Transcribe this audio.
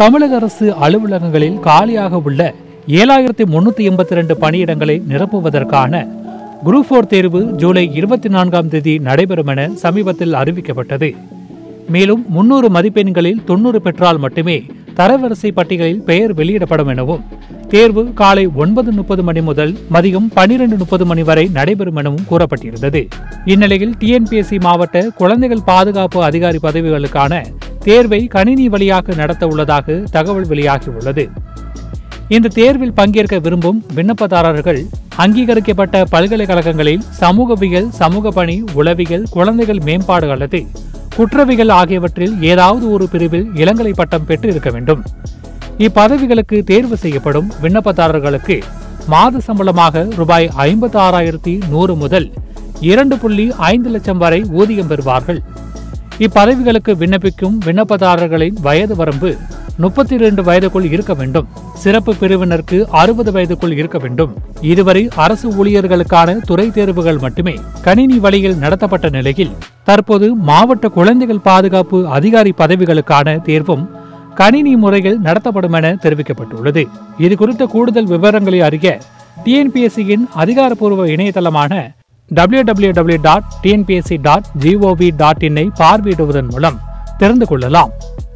தமிழக அரசு அலுவலகங்களில் காலியாக உள்ள ஏழாயிரத்தி முன்னூத்தி எண்பத்தி ரெண்டு பணியிடங்களை நிரப்புவதற்கான குரூப் ஃபோர் தேர்வு ஜூலை இருபத்தி நான்காம் தேதி நடைபெறும் என சமீபத்தில் அறிவிக்கப்பட்டது மேலும் முன்னூறு மதிப்பெண்களில் தொண்ணூறு பெற்றால் மட்டுமே தரவரிசை பட்டியலில் பெயர் வெளியிடப்படும் எனவும் தேர்வு காலை ஒன்பது முப்பது மணி முதல் மதியம் பனிரெண்டு முப்பது மணி வரை நடைபெறும் எனவும் கூறப்பட்டிருந்தது இந்நிலையில் டிஎன்பிஎஸ்சி மாவட்ட குழந்தைகள் பாதுகாப்பு அதிகாரி பதவிகளுக்கான தேர்வை கணினி வழியாக நடத்த உள்ளதாக தகவல் வெளியாகியுள்ளது இந்த தேர்வில் பங்கேற்க விரும்பும் விண்ணப்பதாரர்கள் அங்கீகரிக்கப்பட்ட பல்கலைக்கழகங்களில் சமூகவியல் சமூக பணி உளவியல் குழந்தைகள் மேம்பாடு அல்லது குற்றவியல் ஆகியவற்றில் ஏதாவது ஒரு பிரிவில் இளங்கலை பட்டம் பெற்று இருக்க வேண்டும் இப்பதவிகளுக்கு தேர்வு செய்யப்படும் விண்ணப்பதாரர்களுக்கு மாத சம்பளமாக ரூபாய் ஐம்பத்தி ஆறாயிரத்தி நூறு முதல் இரண்டு புள்ளி ஐந்து லட்சம் வரை ஊதியம் பெறுவார்கள் இப்பதவிகளுக்கு விண்ணப்பிக்கும் விண்ணப்பதாரர்களின் வயது வரம்பு முப்பத்தி இரண்டு வயதுக்குள் இருக்க வேண்டும் சிறப்பு பிரிவினருக்கு அறுபது வயதுக்குள் இருக்க வேண்டும் இதுவரை அரசு ஊழியர்களுக்கான துறை தேர்வுகள் மட்டுமே கணினி வழியில் நடத்தப்பட்ட நிலையில் தற்போது மாவட்ட குழந்தைகள் பாதுகாப்பு அதிகாரி பதவிகளுக்கான தேர்வும் கணினி முறையில் நடத்தப்படும் என தெரிவிக்கப்பட்டுள்ளது இது குறித்த கூடுதல் விவரங்களை அறிய டிஎன்பிஎஸ்சியின் அதிகாரப்பூர்வ இணையதளமான W W W dot TNPSC dot GOV dot இன்னை பார்வையிடுவதன் மூலம் தெரிந்து கொள்ளலாம்